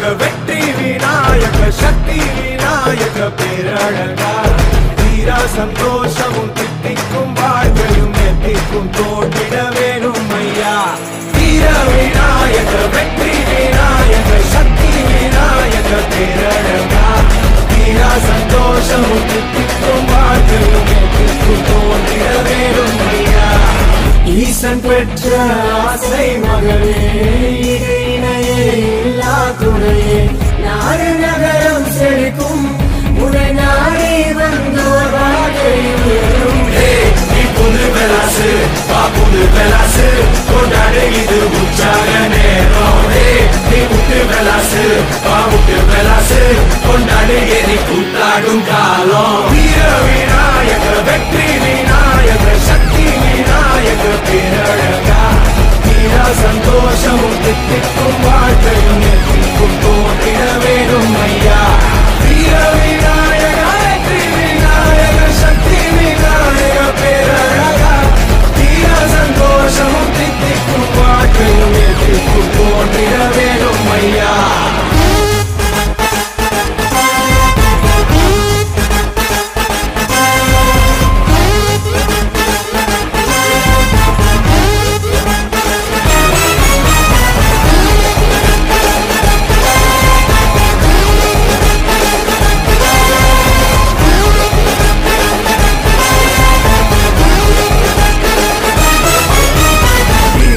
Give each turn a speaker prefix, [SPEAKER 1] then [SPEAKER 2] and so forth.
[SPEAKER 1] வெற்றி விநாயக சக்தி விநாயக பேரழகா தீரா சந்தோஷமும் தித்திக்கும் வாழ்க்கையும் எத்திக்கும் தோட்டிட வேணும் ஐயா தீர விநாயக வெற்றி விநாயக சக்தி விநாயக பேரழகா தீரா சந்தோஷமும் தித்திக்கும் வாழ்க்கையும் எத்திக்கும் தோட்டிட வேணும் ஐயா ஈசன் பெற்ற ஆசை மகளே இடு இணையே இல்லா துணையே நாடு நகரம் செழிக்கும் உனை நாடி வந்தோர் வாழ்க்கை உயரும். நீ புது பெலாசு வா புது பெலாசு கொண்டாடு இது உற்சாக நேரம் ஏய், நீ முட்டு பெலாசு வா முட்டு பெலாசு கொண்டாடு எரி கூத்தாடும் காலம் வீர விநாயக வெற்றி விநாயக சக்தி விநாயக பேரழக